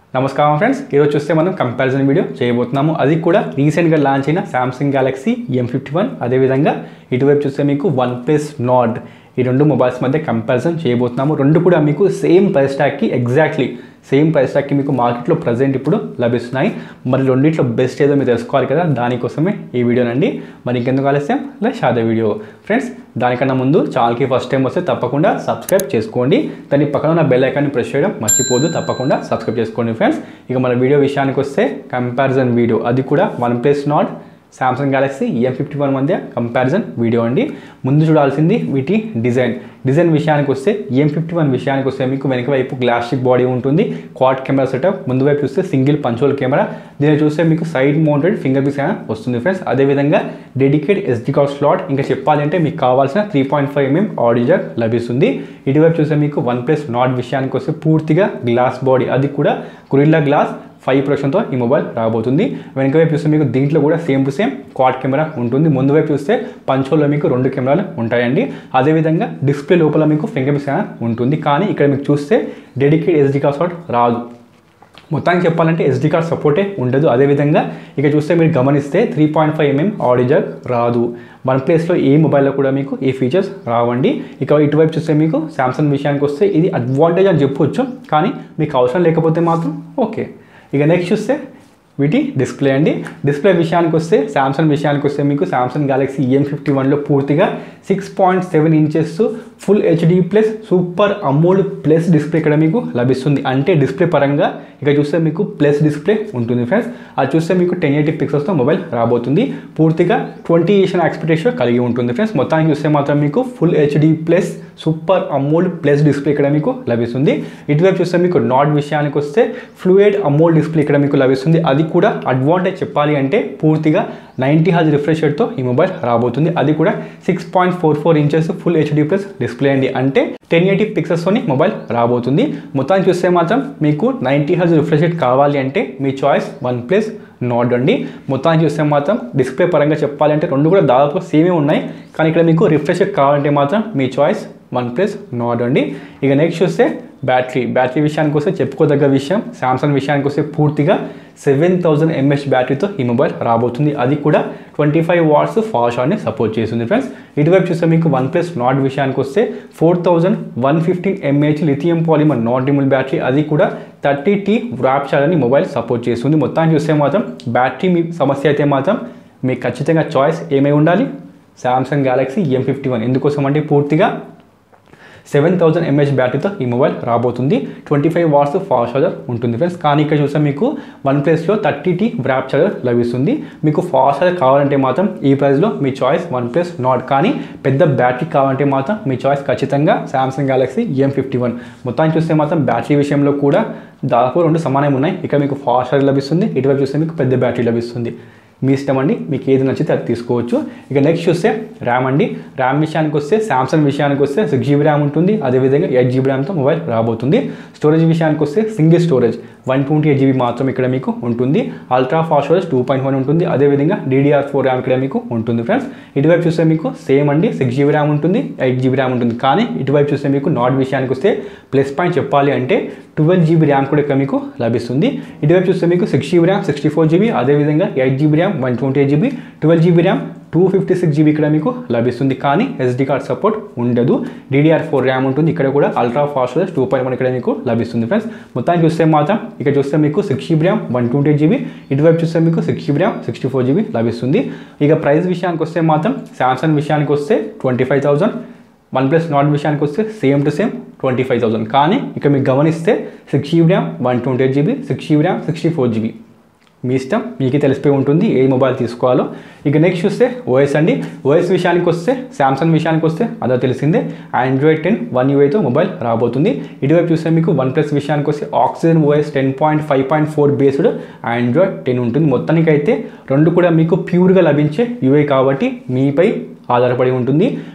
నమస్కారం ఫ్రెండ్స్ ఈరోజు చూస్తే మనం కంపారిజన్ వీడియో చేయబోతున్నాము అది కూడా రీసెంట్గా లాంచ్ అయిన Samsung Galaxy M fifty one అదేవిధంగా ఇటువైపు చూస్తే మీకు వన్ ప్లస్ నాడ్ ఈ రెండు మొబైల్స్ మధ్య కంపారిజన్ చేయబోతున్నాము రెండు కూడా మీకు సేమ్ ప్రైస్ ట్యాగ్కి ఎగ్జాక్ట్లీ సేమ్ ప్రైస్ ట్యాగ్కి మీకు మార్కెట్లో ప్రజెంట్ ఇప్పుడు లభిస్తున్నాయి మరి రెండిట్లో బెస్ట్ ఏదో మీరు తెలుసుకోవాలి కదా దానికోసమే ఈ వీడియోనండి మరి ఇంకెందుకు ఆలస్యం లేదా షాద వీడియో ఫ్రెండ్స్ దానికన్నా ముందు ఛానల్కి ఫస్ట్ టైం వస్తే తప్పకుండా సబ్స్క్రైబ్ చేసుకోండి దాని పక్కన ఉన్న బెల్ ఐకాన్ని ప్రెస్ చేయడం మర్చిపోదు తప్పకుండా సబ్స్క్రైబ్ చేసుకోండి ఫ్రెండ్స్ ఇక మన వీడియో విషయానికి వస్తే కంపారిజన్ వీడియో అది కూడా OnePlus Nord Samsung Galaxy M fifty one మధ్య కంపారిజన్ వీడియో అండి ముందు చూడాల్సింది వీటి డిజైన్ డిజైన్ విషయానికి వస్తే ఎం ఫిఫ్టీ వన్ విషయానికి వస్తే మీకు వెనక వైపు గ్లాస్టిక్ బాడీ ఉంటుంది క్వాడ్ కెమెరా సెటప్ ముందు వైపు చూస్తే సింగిల్ పంచోల్ కెమెరా దీన్ని చూస్తే మీకు సైడ్ మౌంటెడ్ ఫింగర్ ప్రింట్స్ అయినా వస్తుంది ఫ్రెండ్స్ అదేవిధంగా డెడికేట్ ఎస్డి కార్డ్ స్లాట్ ఇంకా చెప్పాలంటే మీకు కావాల్సిన three point five MM audio jack లభిస్తుంది ఇటువైపు చూస్తే మీకు వన్ ప్లస్ నాట్ విషయానికి వస్తే పూర్తిగా గ్లాస్ బాడీ అది కూడా కురిల్లా గ్లాస్ ఫైవ్ ప్రొడక్షన్తో ఈ మొబైల్ రాబోతుంది వెనక వైపు చూస్తే మీకు దీంట్లో కూడా same to same quad camera ఉంటుంది ముందు వైపు చూస్తే పంచోల్లో మీకు రెండు కెమెరాలు ఉంటాయండి అదేవిధంగా డిస్ప్లే లోపల మీకు ఫింగర్ ప్రింట్స్ ఉంటుంది కానీ ఇక్కడ మీకు చూస్తే డెడికేట్ ఎస్డి కార్డ్ స్లాట్ రాదు మొత్తానికి చెప్పాలంటే ఎస్డి కార్డ్ సపోర్టే ఉండదు అదేవిధంగా ఇక చూస్తే మీరు గమనిస్తే three point five MM audio jack రాదు వన్ ప్లేస్లో ఏ మొబైల్లో కూడా మీకు ఈ ఫీచర్స్ రావండి ఇక ఇటువైపు చూస్తే మీకు శాంసంగ్ విషయానికి వస్తే ఇది అడ్వాంటేజ్ అని చెప్పొచ్చు కానీ మీకు అవసరం లేకపోతే మాత్రం ఓకే ఇక నెక్స్ట్ చూస్తే వీటి డిస్ప్లే అండి డిస్ప్లే విషయానికి వస్తే శాంసంగ్ విషయానికి వస్తే మీకు శాంసంగ్ గ్యాలక్సీ ఎం ఫిఫ్టీ వన్లో పూర్తిగా six point seven inches full HD plus super AMOLED plus display ఇక్కడ మీకు లభిస్తుంది అంటే డిస్ప్లే పరంగా ఇక చూస్తే మీకు ప్లస్ డిస్ప్లే ఉంటుంది ఫ్రెండ్స్ అది చూస్తే మీకు టెన్ ఎయిటీ పిక్సెల్స్తో మొబైల్ రాబోతుంది పూర్తిగా ట్వంటీ ఏషన్ ఎక్స్పెక్టేషన్ కలిగి ఉంటుంది ఫ్రెండ్స్ మొత్తానికి చూస్తే మాత్రం మీకు full HD plus super AMOLED plus display ఇక్కడ మీకు లభిస్తుంది ఇటువైపు చూస్తే మీకు నాట్ విషయానికి వస్తే ఫ్లూయిడ్ అమోల్డ్ డిస్ప్లే ఇక్కడ మీకు లభిస్తుంది అది కూడా అడ్వాంటేజ్ చెప్పాలి అంటే పూర్తిగా నైంటీ హజ్ రిఫ్రెష్ రేట్తో ఈ మొబైల్ రాబోతుంది అది కూడా six point four four inches full HD plus display అండి అంటే టెన్ ఎయిటీ పిక్సెల్స్తోని మొబైల్ రాబోతుంది మొత్తాన్ని చూస్తే మాత్రం మీకు నైంటీ హజ్ రిఫ్రెష్ రేట్ కావాలి అంటే మీ చాయిస్ వన్ ప్లస్ నాట్ అండి మొత్తాన్ని చూస్తే మాత్రం డిస్ప్లే పరంగా చెప్పాలంటే రెండు కూడా దాదాపు సేమే ఉన్నాయి కానీ ఇక్కడ మీకు రిఫ్రెష్ కావాలంటే మాత్రం మీ చాయిస్ వన్ ప్లస్ నాట్ అండి ఇక నెక్స్ట్ చూస్తే బ్యాటరీ బ్యాటరీ విషయానికి వస్తే చెప్పుకోదగ్గ విషయం శాంసంగ్ విషయానికి వస్తే పూర్తిగా సెవెన్ థౌసండ్ ఎంహెచ్ బ్యాటరీతో ఈ మొబైల్ రాబోతుంది అది కూడా ట్వంటీ ఫైవ్ వాట్స్ ఫాస్ట్ చార్జ్ని సపోర్ట్ చేస్తుంది ఫ్రెండ్స్ ఇటువైపు చూస్తే మీకు వన్ ప్లస్ నాట్ విషయానికి వస్తే four thousand one fifteen mAh lithium polymer not డిముల్ బ్యాటరీ అది కూడా థర్టీ టీ వ్రాప్ చార్జ్ అని మొబైల్ సపోర్ట్ చేస్తుంది మొత్తాన్ని చూస్తే మాత్రం బ్యాటరీ మీ సమస్య అయితే మాత్రం మీకు ఖచ్చితంగా చాయిస్ ఏమై ఉండాలి Samsung Galaxy M fifty one ఎందుకోసం అంటే పూర్తిగా సెవెన్ థౌసండ్ ఎంహెచ్ బ్యాటరీతో ఈ మొబైల్ రాబోతుంది twenty five watts fast charger ఉంటుంది ఫ్రెండ్స్ కానీ ఇక్కడ చూస్తే మీకు వన్ ప్లస్లో థర్టీ టీ వ్రాప్ చార్జర్ లభిస్తుంది మీకు ఫాస్ట్ చార్జర్ కావాలంటే మాత్రం ఈ ప్రైస్లో మీ చాయిస్ వన్ ప్లస్ నాట్ కానీ పెద్ద బ్యాటరీ కావాలంటే మాత్రం మీ చాయిస్ ఖచ్చితంగా Samsung Galaxy M fifty one మొత్తాన్ని చూస్తే మాత్రం బ్యాటరీ విషయంలో కూడా దాదాపు రెండు సమానం ఉన్నాయి ఇక్కడ మీకు ఫాస్ట్ చార్జర్ లభిస్తుంది ఇటువైపు చూస్తే మీకు పెద్ద బ్యాటరీ లభిస్తుంది మీ ఇష్టం అండి మీకు ఏది నచ్చితే అది తీసుకోవచ్చు ఇక నెక్స్ట్ చూస్తే ర్యామ్ అండి ర్యామ్ విషయానికి వస్తే శాంసంగ్ విషయానికి వస్తే సిక్స్ జీబీ ర్యామ్ ఉంటుంది అదేవిధంగా ఎయిట్ జీబీ ర్యామ్తో మొబైల్ రాబోతుంది స్టోరేజ్ విషయానికి వస్తే single storage one twenty eight GB మాత్రం ఇక్కడ మీకు ఉంటుంది ultra fast storage two point one ఉంటుంది అదేవిధంగా డీడీఆర్ ఫోర్ ర్యామ్ ఇక్కడ మీకు ఉంటుంది ఫ్రెండ్స్ ఇటువైపు చూస్తే మీకు సేమ్ అండి సిక్స్ జీబీ ర్యామ్ ఉంటుంది ఎయిట్ జీబీ ర్యామ్ ఉంటుంది కానీ ఇటువైపు చూస్తే మీకు నాట్ విషయానికి వస్తే ప్లస్ పాయింట్ చెప్పాలి అంటే ట్వెల్వ్ జీబీ ర్యామ్ కూడా ఇక్కడ మీకు లభిస్తుంది ఇటువైపు చూస్తే మీకు six GB RAM sixty four GB అదేవిధంగా eight GB RAM one twenty eight GB twelve GB RAM two fifty six GB ఇక్కడ మీకు లభిస్తుంది కానీ ఎస్డి కార్డ్ సపోర్ట్ ఉండదు డీడీఆర్ ఫోర్ ర్యామ్ ఉంటుంది ఇక్కడ కూడా ultra fast two point one ఇక్కడ మీకు లభిస్తుంది ఫ్రెండ్స్ మొత్తానికి చూస్తే మాత్రం ఇక్కడ చూస్తే మీకు six GB RAM one twenty eight GB ఇటువైపు చూస్తే మీకు six GB RAM sixty four GB లభిస్తుంది ఇక ప్రైస్ విషయానికి వస్తే మాత్రం శాంసంగ్ విషయానికి వస్తే twenty five thousand OnePlus Nord విషయానికి వస్తే same to same twenty five thousand కానీ ఇక్కడ మీకు గమనిస్తే six GB RAM one twenty eight GB six GB RAM sixty four GB మీ ఇష్టం మీకే తెలిసిపోయి ఉంటుంది ఏ మొబైల్ తీసుకోవాలో ఇక నెక్స్ట్ చూస్తే ఓఎస్ అండి ఓఎస్ విషయానికి వస్తే శాంసంగ్ విషయానికి వస్తే అదో తెలిసిందే ఆండ్రాయిడ్ టెన్ వన్ యూఐతో మొబైల్ రాబోతుంది ఇటువైపు చూస్తే మీకు వన్ ప్లస్ విషయానికి వస్తే Oxygen OS ten point five point four based Android ten ఉంటుంది మొత్తానికి అయితే రెండు కూడా మీకు ప్యూర్గా లభించే యూఐ కాబట్టి మీపై ఆధారపడి ఉంటుంది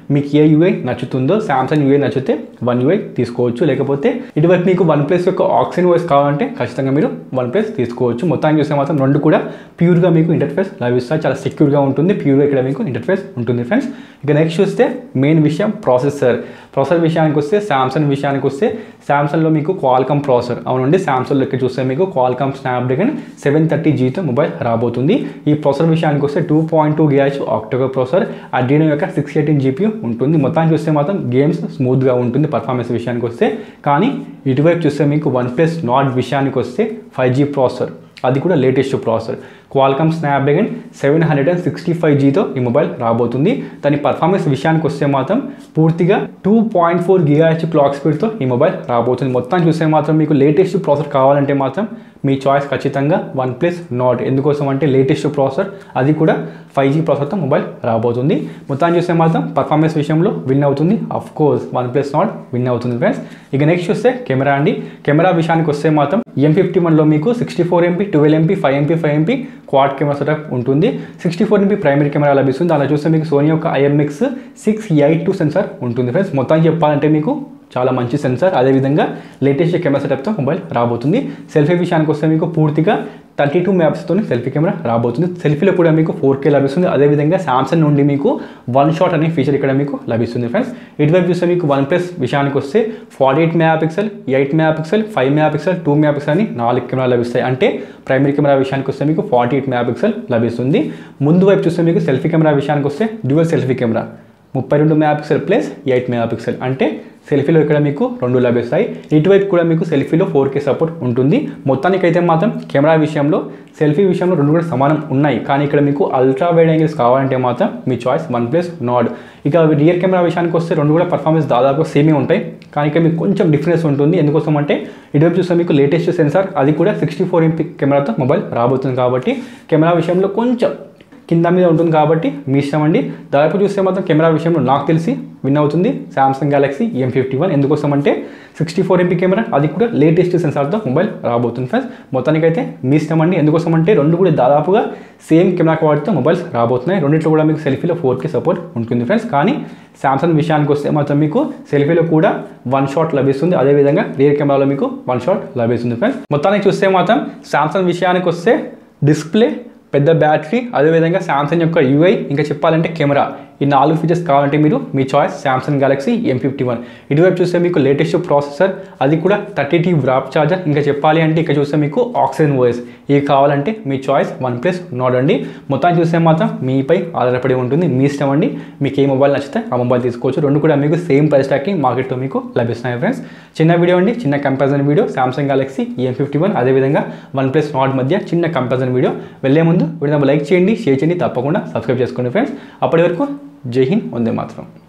మీకు ఏ యూఐ నచ్చుతుందో సామ్సంగ్ యూఐ నచ్చితే వన్ యూఐ తీసుకోవచ్చు లేకపోతే ఇటువైపు మీకు వన్ ప్లస్ యొక్క ఆక్సిజన్ వాయిస్ కావాలంటే ఖచ్చితంగా మీరు వన్ ప్లస్ తీసుకోవచ్చు మొత్తానికి చూస్తే మాత్రం రెండు కూడా ప్యూర్గా మీకు ఇంటర్ఫేస్ లభిస్తాయి చాలా సెక్యూర్గా ఉంటుంది ప్యూర్గా ఇక్కడ మీకు ఇంటర్ఫేస్ ఉంటుంది ఫ్రెండ్స్ ఇక నెక్స్ట్ చూస్తే మెయిన్ విషయం ప్రాసెసర్ ప్రాసెసర్ విషయానికి వస్తే సామ్సంగ్ విషయానికి వస్తే సామ్సంగ్లో మీకు క్వాల్కమ్ ప్రాసెసర్ అవునండి సామ్సంగ్లో ఇక్కడ చూస్తే మీకు క్వాల్కమ్ స్నాప్డ్రాగన్ సెవెన్ థర్టీ జీతో మొబైల్ రాబోతుంది ఈ ప్రాసెసర్ విషయానికి వస్తే two point two GHz octacore processor Adreno యొక్క సిక్స్ ఎయిటీన్ జీపీ ఉంటుంది మొత్తానికి చూస్తే మాత్రం గేమ్స్ స్మూత్గా ఉంటుంది పర్ఫార్మెన్స్ విషయానికి వస్తే కానీ ఇటువైపు చూస్తే మీకు వన్ ప్లస్ నాట్ విషయానికి వస్తే ఫైవ్ జీ ప్రాసెసర్ అది కూడా latest processor Qualcomm Snapdragon seven hundred and sixty five జీతో ఈ మొబైల్ రాబోతుంది దాని పర్ఫార్మెన్స్ విషయానికి వస్తే మాత్రం పూర్తిగా టూ పాయింట్ ఫోర్ గిగాహెచ్ క్లాక్ స్పీడ్తో ఈ మొబైల్ రాబోతుంది మొత్తం చూస్తే మాత్రం మీకు లేటెస్ట్ ప్రాసెసర్ కావాలంటే మాత్రం మీ చాయిస్ ఖచ్చితంగా వన్ ప్లస్ నాట్ ఎందుకోసం అంటే లేటెస్ట్ ప్రాసెసర్ అది కూడా ఫైవ్ జీ ప్రాసెసర్తో మొబైల్ రాబోతుంది మొత్తాన్ని చూస్తే మాత్రం పర్ఫార్మెన్స్ విషయంలో విన్ అవుతుంది of course OnePlus Nord win అవుతుంది ఫ్రెండ్స్ ఇక నెక్స్ట్ చూస్తే కెమెరా అండి కెమెరా విషయానికి వస్తే మాత్రం ఎం ఫిఫ్టీ వన్లో మీకు sixty four MP twelve MP five MP five MP quad camera setup ఉంటుంది sixty four MP primary camera లభిస్తుంది అలా చూస్తే మీకు సోనీ యొక్క IMX six eight two sensor ఉంటుంది ఫ్రెండ్స్ మొత్తానికి చెప్పాలంటే మీకు చాలా మంచి సెన్సార్ అదేవిధంగా లేటెస్ట్ కెమెరా సెటప్తో మొబైల్ రాబోతుంది సెల్ఫీ విషయానికి వస్తే మీకు పూర్తిగా థర్టీ టూ మ్యాప్స్తో సెల్ఫీ కెమెరా రాబోతుంది సెల్ఫీలో కూడా మీకు ఫోర్ కే లభిస్తుంది అదేవిధంగా సామ్సంగ్ నుండి మీకు వన్ షాట్ అనే ఫీచర్ ఇక్కడ మీకు లభిస్తుంది ఫ్రెండ్స్ ఇటువైపు చూస్తే మీకు వన్ ప్లస్ విషయానికి వస్తే forty eight megapixel eight megapixel five megapixel two megapixel అని నాలుగు కెమెరా లభిస్తాయి అంటే ప్రైమరీ కెమెరా విషయానికి వస్తే మీకు ఫార్టీ ఎయిట్ మెగా పిక్సెల్ లభిస్తుంది ముందు వైపు చూస్తే మీకు సెల్ఫీ కెమెరా విషయానికి వస్తే డ్యూయల్ సెల్ఫీ కెమెరా ముప్పై రెండు megapixel plus eight megapixel అంటే సెల్ఫీలో ఇక్కడ మీకు రెండు లభిస్తాయి ఇటువైపు కూడా మీకు సెల్ఫీలో ఫోర్ కే సపోర్ట్ ఉంటుంది మొత్తానికి అయితే మాత్రం కెమెరా విషయంలో సెల్ఫీ విషయంలో రెండు కూడా సమానం ఉన్నాయి కానీ ఇక్కడ మీకు అల్ట్రా వైడ్ యాంగిల్స్ కావాలంటే మాత్రం మీ చాయిస్ వన్ ప్లస్ నాడ్ ఇక రియర్ కెమెరా విషయానికి వస్తే రెండు కూడా పర్ఫార్మెన్స్ దాదాపు సేమే ఉంటాయి కానీ ఇక్కడ మీకు కొంచెం డిఫరెన్స్ ఉంటుంది ఎందుకోసం అంటే ఇటువైపు చూస్తే మీకు లేటెస్ట్ సెన్సార్ అది కూడా సిక్స్టీ ఫోర్ ఎంపీ కెమెరాతో మొబైల్ రాబోతుంది కాబట్టి కెమెరా విషయంలో కొంచెం కింద మీద ఉంటుంది కాబట్టి మీ ఇష్టం అండి దాదాపు చూస్తే మాత్రం కెమెరా విషయంలో నాకు తెలిసి విన్ అవుతుంది Samsung Galaxy M fifty one ఎందుకోసం అంటే సిక్స్టీ ఫోర్ ఎంపీ కెమెరా అది కూడా లేటెస్ట్ సెన్సార్తో మొబైల్ రాబోతుంది ఫ్రెండ్స్ మొత్తానికైతే మీ ఇష్టం అండి ఎందుకోసం అంటే రెండు కూడా దాదాపుగా సేమ్ కెమెరా క్వాలిటీతో మొబైల్స్ రాబోతున్నాయి రెండింటిలో కూడా మీకు సెల్ఫీలో ఫోర్ కే సపోర్ట్ ఉంటుంది ఫ్రెండ్స్ కానీ సామ్సంగ్ విషయానికి వస్తే మాత్రం మీకు సెల్ఫీలో కూడా వన్ షాట్ లభిస్తుంది అదేవిధంగా రియర్ కెమెరాలో మీకు వన్ షాట్ లభిస్తుంది ఫ్రెండ్స్ మొత్తానికి చూస్తే మాత్రం సామ్సంగ్ విషయానికి వస్తే డిస్ప్లే పెద్ద బ్యాటరీ అదేవిధంగా సామ్సంగ్ యొక్క యూఐ ఇంకా చెప్పాలంటే కెమెరా ఈ నాలుగు ఫీచర్స్ కావాలంటే మీరు మీ choice Samsung Galaxy M fifty one ఇటువైపు చూస్తే మీకు లేటెస్ట్ ప్రాసెసర్ అది కూడా థర్టీ టీ వ్రాప్ చార్జర్ ఇంకా చెప్పాలి అంటే ఇక్కడ చూస్తే మీకు ఆక్సిజన్ వాయిస్ ఇవి కావాలంటే మీ చాయిస్ వన్ ప్లస్ నాట్ అండి మొత్తాన్ని చూస్తే మాత్రం మీపై ఆధారపడి ఉంటుంది మీ ఇష్టం అండి మీకు ఏ మొబైల్ నచ్చితే ఆ మొబైల్ తీసుకోవచ్చు రెండు కూడా మీకు సేమ్ ప్రైస్ ట్యాక్కి మార్కెట్లో మీకు లభిస్తున్నాయి ఫ్రెండ్స్ చిన్న వీడియో అండి చిన్న comparison video Samsung Galaxy M fifty one అదేవిధంగా వన్ ప్లస్ నాట్ మధ్య చిన్న కంపారిజన్ వీడియో వెళ్ళే ముందు వీడియో లైక్ చేయండి షేర్ చేయండి తప్పకుండా సబ్స్క్రైబ్ చేసుకోండి ఫ్రెండ్స్ అప్పటి వరకు జై హింద్ వందే మాత్రం